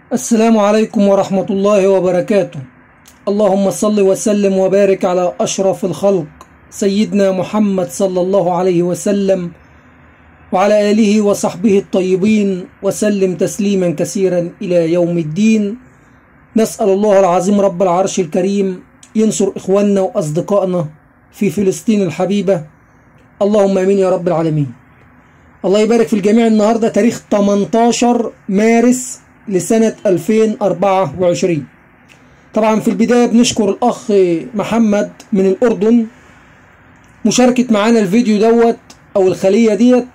السلام عليكم ورحمة الله وبركاته اللهم صل وسلم وبارك على أشرف الخلق سيدنا محمد صلى الله عليه وسلم وعلى آله وصحبه الطيبين وسلم تسليما كثيرا إلى يوم الدين نسأل الله العظيم رب العرش الكريم ينصر إخواننا وأصدقائنا في فلسطين الحبيبة اللهم آمين يا رب العالمين الله يبارك في الجميع النهاردة تاريخ 18 مارس لسنة 2024 طبعا في البداية بنشكر الأخ محمد من الأردن مشاركة معانا الفيديو دوت أو الخلية ديت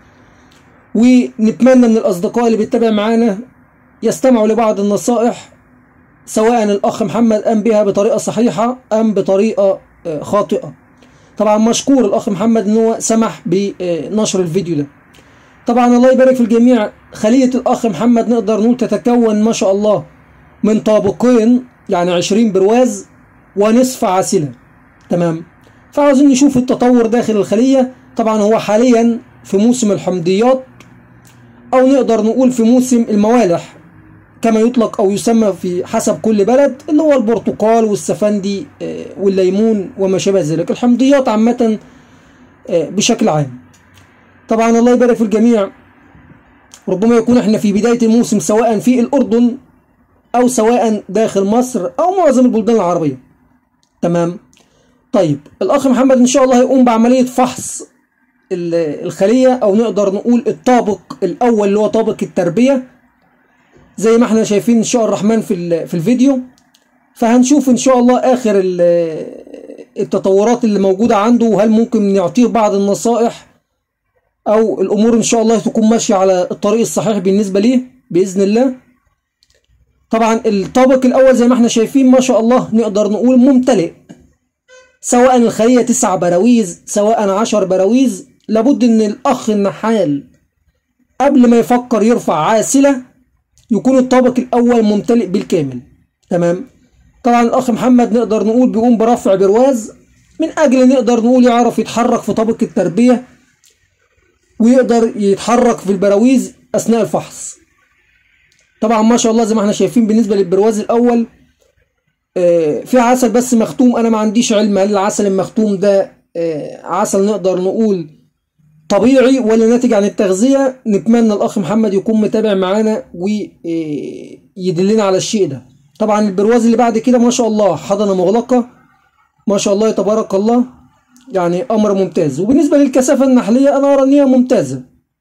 ونتمنى من الأصدقاء اللي بيتابع معانا يستمعوا لبعض النصائح سواء الأخ محمد قام بها بطريقة صحيحة أم بطريقة خاطئة طبعا مشكور الأخ محمد إن هو سمح بنشر الفيديو ده طبعا الله يبارك في الجميع خلية الأخ محمد نقدر نقول تتكون ما شاء الله من طابقين يعني 20 برواز ونصف عاسلة تمام فعاوزين نشوف التطور داخل الخلية طبعا هو حاليا في موسم الحمضيات أو نقدر نقول في موسم الموالح كما يطلق أو يسمى في حسب كل بلد اللي هو البرتقال والسفندي والليمون وما شابه ذلك الحمضيات عامة بشكل عام طبعا الله يبارك في الجميع ربما يكون احنا في بداية الموسم سواء في الأردن أو سواء داخل مصر أو معظم البلدان العربية تمام طيب الأخ محمد إن شاء الله هيقوم بعملية فحص الخلية أو نقدر نقول الطابق الأول اللي هو طابق التربية زي ما احنا شايفين إن شاء الرحمن في في الفيديو فهنشوف إن شاء الله آخر التطورات اللي موجودة عنده وهل ممكن نعطيه بعض النصائح او الامور ان شاء الله تكون ماشيه على الطريق الصحيح بالنسبه ليه باذن الله طبعا الطابق الاول زي ما احنا شايفين ما شاء الله نقدر نقول ممتلئ سواء الخليه تسع براويز سواء عشر براويز لابد ان الاخ النحال قبل ما يفكر يرفع عاسله يكون الطابق الاول ممتلئ بالكامل تمام طبعا الاخ محمد نقدر نقول بيقوم برفع برواز من اجل نقدر نقول يعرف يتحرك في طابق التربيه ويقدر يتحرك في البراويز اثناء الفحص طبعا ما شاء الله زي ما احنا شايفين بالنسبه للبرواز الاول آه في عسل بس مختوم انا ما عنديش علم هل العسل المختوم ده آه عسل نقدر نقول طبيعي ولا ناتج عن التغذيه نتمنى الاخ محمد يكون متابع معانا ويدلنا على الشيء ده طبعا البرواز اللي بعد كده ما شاء الله حضنه مغلقه ما شاء الله تبارك الله يعني امر ممتاز وبالنسبه للكثافه النحليه انا ارى ان هي ممتازه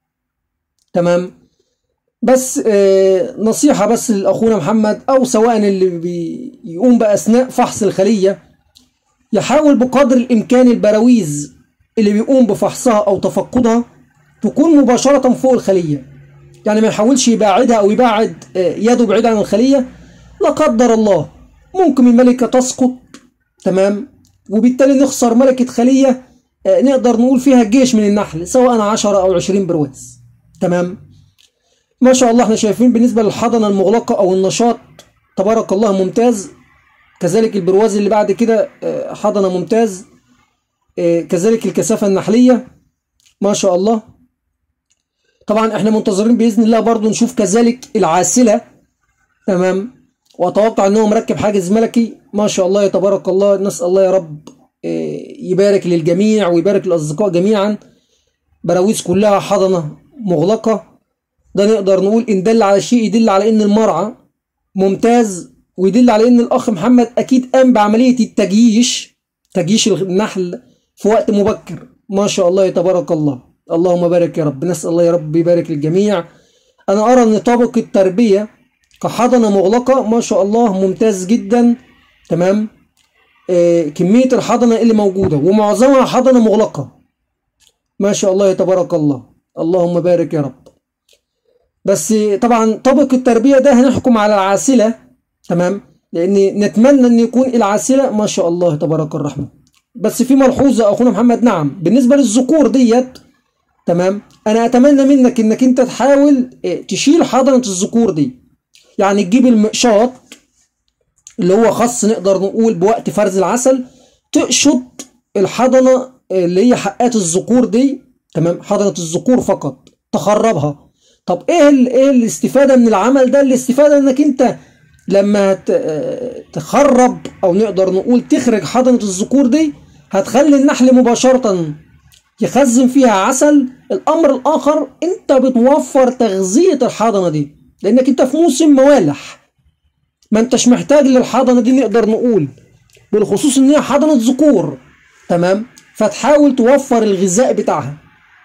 تمام بس آه نصيحه بس لاخونا محمد او سواء اللي بيقوم باثناء فحص الخليه يحاول بقدر الامكان البراويز اللي بيقوم بفحصها او تفقدها تكون مباشره فوق الخليه يعني ما يحاولش يبعدها او يبعد آه يده بعيد عن الخليه لا قدر الله ممكن الملكه تسقط تمام وبالتالي نخسر ملكة خلية نقدر نقول فيها جيش من النحل سواء 10 أو 20 برواز تمام ما شاء الله احنا شايفين بالنسبة للحضنة المغلقة أو النشاط تبارك الله ممتاز كذلك البرواز اللي بعد كده حضنة ممتاز كذلك الكثافة النحلية ما شاء الله طبعا احنا منتظرين بإذن الله برضو نشوف كذلك العاسلة تمام واتوقع ان هو مركب حاجز ملكي ما شاء الله تبارك الله نسال الله يا رب يبارك للجميع ويبارك للاصدقاء جميعا براويز كلها حضنه مغلقه ده نقدر نقول ان دل على شيء يدل على ان المرعى ممتاز ويدل على ان الاخ محمد اكيد قام بعمليه التجييش تجييش النحل في وقت مبكر ما شاء الله تبارك الله اللهم بارك يا رب نسال الله يا رب يبارك للجميع انا ارى ان طابق التربيه كحضنة مغلقة ما شاء الله ممتاز جدا تمام آه كمية الحضنة اللي موجودة ومعظمها حضنة مغلقة ما شاء الله تبارك الله اللهم بارك يا رب بس طبعا طبق التربية ده هنحكم على العاسلة تمام لأن نتمنى أن يكون العاسلة ما شاء الله تبارك الرحمن بس في ملحوظة أخونا محمد نعم بالنسبة للذكور ديت تمام أنا أتمنى منك إنك أنت تحاول تشيل حضنة الذكور دي يعني تجيب المقشاط اللي هو خاص نقدر نقول بوقت فرز العسل تقشط الحضنة اللي هي حقات الذكور دي تمام حضنة الذكور فقط تخربها طب ايه ال- ايه الاستفاده من العمل ده الاستفاده انك انت لما ت- تخرب او نقدر نقول تخرج حضنه الذكور دي هتخلي النحل مباشره يخزن فيها عسل الامر الاخر انت بتوفر تغذيه الحضنه دي لانك انت في موسم موالح ما انتش محتاج للحضنه دي نقدر نقول بالخصوص ان هي حضنه ذكور تمام فتحاول توفر الغذاء بتاعها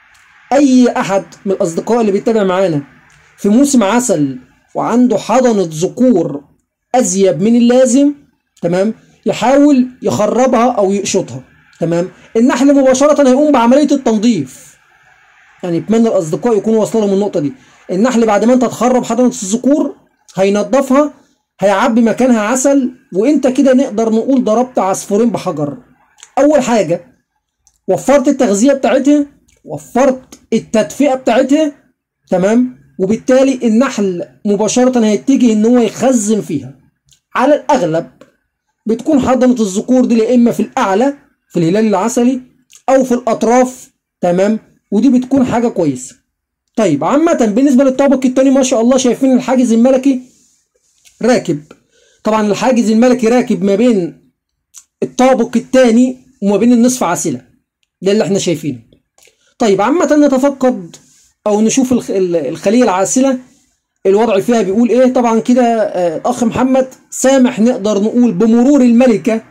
اي احد من الاصدقاء اللي بيتابع معانا في موسم عسل وعنده حضنه ذكور ازيب من اللازم تمام يحاول يخربها او يقشطها تمام النحل مباشره هيقوم بعمليه التنظيف يعني اتمنى الاصدقاء يكونوا واصلين لهم النقطه دي النحل بعد ما انت تخرب حضنه الذكور هينضفها هيعبي مكانها عسل وانت كده نقدر نقول ضربت عصفورين بحجر اول حاجه وفرت التغذيه بتاعتها وفرت التدفئه بتاعتها تمام وبالتالي النحل مباشره هيتجه ان هو يخزن فيها على الاغلب بتكون حضنه الذكور دي يا اما في الاعلى في الهلال العسلي او في الاطراف تمام ودي بتكون حاجه كويسه طيب عامه بالنسبه للطابق التاني ما شاء الله شايفين الحاجز الملكي راكب طبعا الحاجز الملكي راكب ما بين الطابق الثاني وما بين النصف عاسله ده اللي احنا شايفينه طيب عامة نتفقد او نشوف الخ- ال- الخلية العاسلة الوضع فيها بيقول ايه طبعا كده آه، الاخ محمد سامح نقدر نقول بمرور الملكة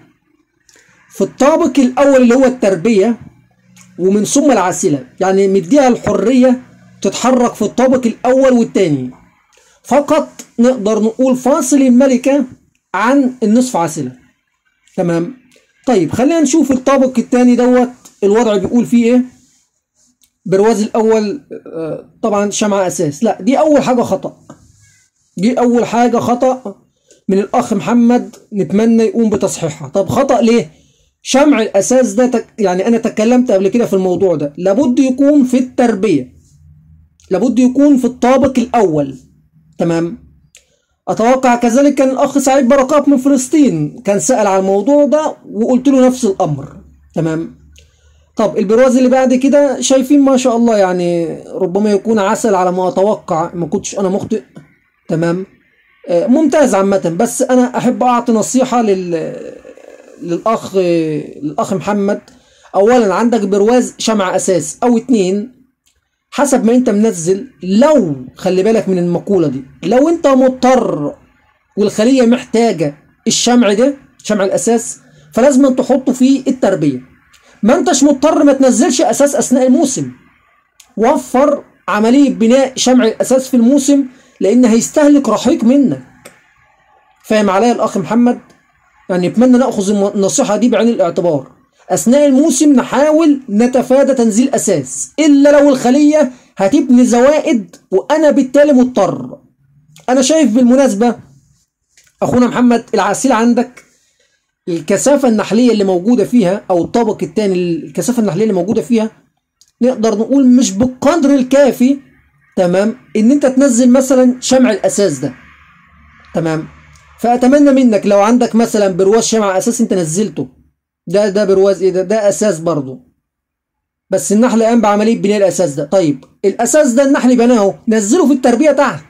في الطابق الاول اللي هو التربية ومن ثم العاسلة يعني مديها الحرية تتحرك في الطابق الاول والثاني فقط نقدر نقول فاصل الملكة عن النصف عاسلة تمام طيب خلينا نشوف الطابق الثاني دوت الوضع بيقول فيه ايه برواز الاول آه، طبعا شمعة اساس لا دي اول حاجة خطأ دي اول حاجة خطأ من الاخ محمد نتمنى يقوم بتصحيحها طب خطأ ليه شمع الاساس ده تك يعني انا تكلمت قبل كده في الموضوع ده لابد يكون في التربية لابد يكون في الطابق الاول تمام اتوقع كذلك كان الاخ سعيد بركات من فلسطين كان سأل على الموضوع ده وقلت له نفس الامر تمام طب البرواز اللي بعد كده شايفين ما شاء الله يعني ربما يكون عسل على ما اتوقع ما كنتش انا مخطئ تمام آه، ممتاز عامة بس انا احب اعطي نصيحة لل للاخ للاخ محمد اولا عندك برواز شمع اساس او اتنين حسب ما انت منزل لو خلي بالك من المقولة دي لو انت مضطر والخلية محتاجة الشمع ده شمع الاساس فلازم تحطه في التربية ما انتش مضطر ما تنزلش اساس اثناء الموسم وفر عملية بناء شمع الاساس في الموسم لان هيستهلك رحيق منك فاهم عليا الاخ محمد يعني اتمنى ناخذ الم- النصيحة دي بعين الاعتبار اثناء الموسم نحاول نتفادى تنزيل اساس الا لو الخلية هتبني زوائد وانا بالتالي مضطر انا شايف بالمناسبة اخونا محمد العسيل عندك الكثافة النحلية اللي موجودة فيها أو الطابق الثاني الكثافة النحلية اللي موجودة فيها نقدر نقول مش بالقدر الكافي تمام إن أنت تنزل مثلا شمع الأساس ده تمام فأتمنى منك لو عندك مثلا برواز شمع أساس أنت نزلته ده ده برواز إيه ده ده أساس برضه بس النحل قام بعملية بناء الأساس ده طيب الأساس ده النحل بناه نزله في التربية تحت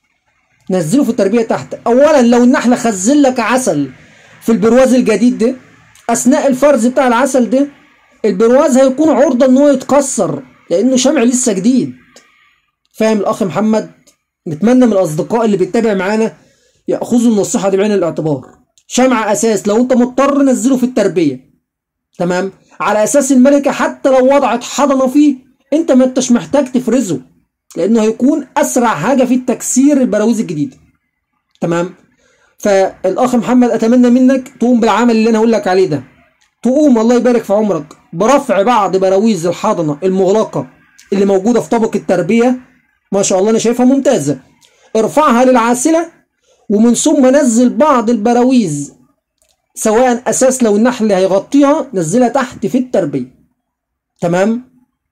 نزله في التربية تحت أولا لو النحلة خزن لك عسل في البرواز الجديد ده اثناء الفرز بتاع العسل ده البرواز هيكون عرضة ان هو يتكسر لانه شمع لسه جديد فاهم الاخ محمد نتمنى من الاصدقاء اللي بيتابع معانا ياخذوا النصيحه دي بعين الاعتبار شمع اساس لو انت مضطر نزله في التربيه تمام على اساس الملكه حتى لو وضعت حضنه فيه انت ما انتش محتاج تفرزه لانه هيكون اسرع حاجه في التكسير البراويز الجديده تمام فالاخ محمد اتمنى منك تقوم بالعمل اللي انا هقول لك عليه ده تقوم الله يبارك في عمرك برفع بعض براويز الحضنه المغلقه اللي موجوده في طبق التربيه ما شاء الله انا شايفها ممتازه ارفعها للعاسله ومن ثم نزل بعض البراويز سواء اساس لو النحل هيغطيها نزلها تحت في التربيه تمام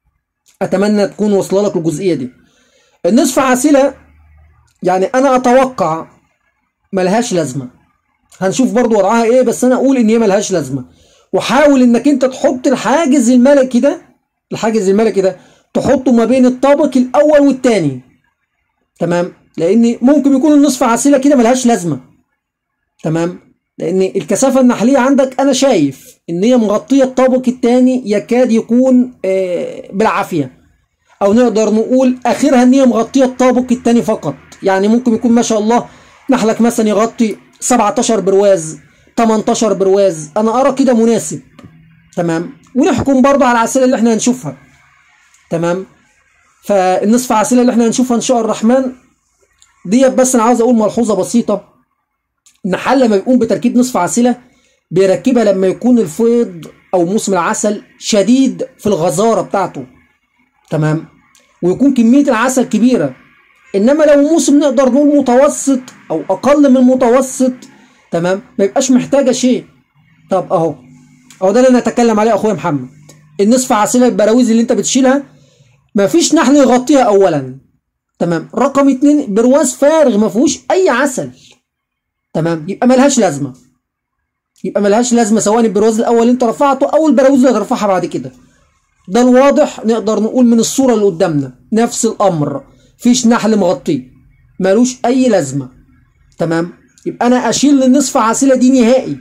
اتمنى تكون واصله لك الجزئيه دي النصف عاسله يعني انا اتوقع ملهاش لازمه هنشوف برضو وضعها ايه بس انا اقول ان هي ملهاش لازمه وحاول انك انت تحط الحاجز الملكي ده الحاجز الملكي ده تحطه ما بين الطابق الاول والثاني تمام لان ممكن يكون النصف عسيله كده ملهاش لازمه تمام لان الكثافه النحليه عندك انا شايف ان هي مغطيه الطابق الثاني يكاد يكون آه، بالعافيه او نقدر نقول اخرها ان هي مغطيه الطابق الثاني فقط يعني ممكن يكون ما شاء الله نحلك مثلا يغطي 17 برواز 18 برواز انا ارى كده مناسب تمام ونحكم برضه على العسيله اللي احنا هنشوفها تمام فالنصف عسيله اللي احنا هنشوفها ان شاء الرحمن ديت بس انا عاوز اقول ملحوظه بسيطه النحال لما بيقوم بتركيب نصف عسيله بيركبها لما يكون الفيض او موسم العسل شديد في الغزاره بتاعته تمام ويكون كميه العسل كبيره انما لو موسم نقدر نقول متوسط او اقل من متوسط تمام ما يبقاش محتاجه شيء طب اهو اهو ده اللي نتكلم عليه اخويا محمد النصف عسيله البراويز اللي انت بتشيلها مفيش نحل يغطيها اولا تمام رقم اتنين برواز فارغ ما فيهوش اي عسل تمام يبقى ملهاش لازمه يبقى ملهاش لازمه سواء البرواز الاول اللي انت رفعته او البراويز اللي هترفعها بعد كده ده الواضح نقدر نقول من الصوره اللي قدامنا نفس الامر فيش نحل مغطيه ملوش اي لازمه تمام يبقى انا اشيل النصف عسيله دي نهائي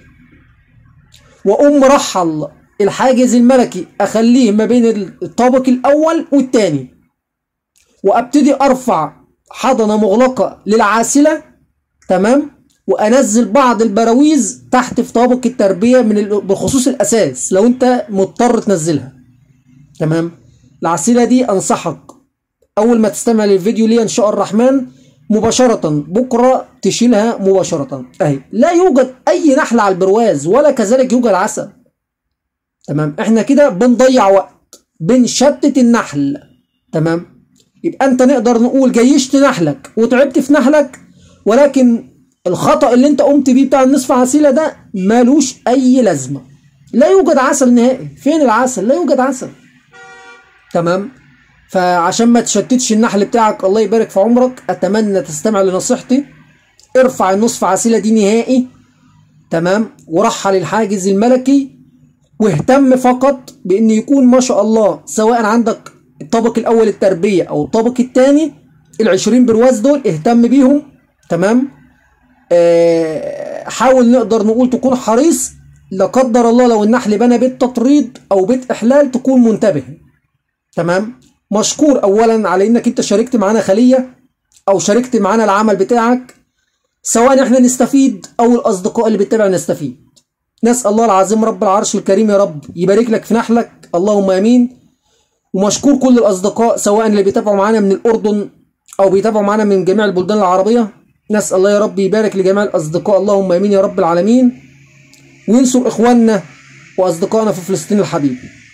واقوم مرحل الحاجز الملكي اخليه ما بين الطابق الاول والثاني وابتدي ارفع حضنه مغلقه للعاسله تمام وانزل بعض البراويز تحت في طابق التربيه من ال- بخصوص الاساس لو انت مضطر تنزلها تمام العسيله دي انصحك اول ما تستمع للفيديو لي ان شاء الرحمن مباشرة بكرة تشيلها مباشرة اهي لا يوجد اي نحل على البرواز ولا كذلك يوجد عسل تمام احنا كده بنضيع وقت بنشتت النحل تمام يبقى انت نقدر نقول جيشت نحلك وتعبت في نحلك ولكن الخطأ اللي انت قمت بيه بتاع النصف عسيلة ده مالوش اي لازمة لا يوجد عسل نهائي فين العسل لا يوجد عسل تمام فعشان ما تشتتش النحل بتاعك الله يبارك في عمرك اتمنى تستمع لنصيحتي ارفع النصف عسيلة دي نهائي تمام ورحل الحاجز الملكي واهتم فقط بان يكون ما شاء الله سواء عندك الطابق الاول التربيه او الطابق الثاني ال20 برواز دول اهتم بيهم تمام آه حاول نقدر نقول تكون حريص لا قدر الله لو النحل بنى بيت تطريد او بيت احلال تكون منتبه تمام مشكور اولا على انك انت شاركت معانا خليه او شاركت معانا العمل بتاعك سواء احنا نستفيد او الاصدقاء اللي بتتابع نستفيد نسال الله العظيم رب العرش الكريم يا رب يبارك لك في نحلك اللهم امين ومشكور كل الاصدقاء سواء اللي بيتابعوا معانا من الاردن او بيتابعوا معانا من جميع البلدان العربيه نسال الله يا رب يبارك لجميع الاصدقاء اللهم امين يا رب العالمين وينصر اخواننا واصدقائنا في فلسطين الحبيب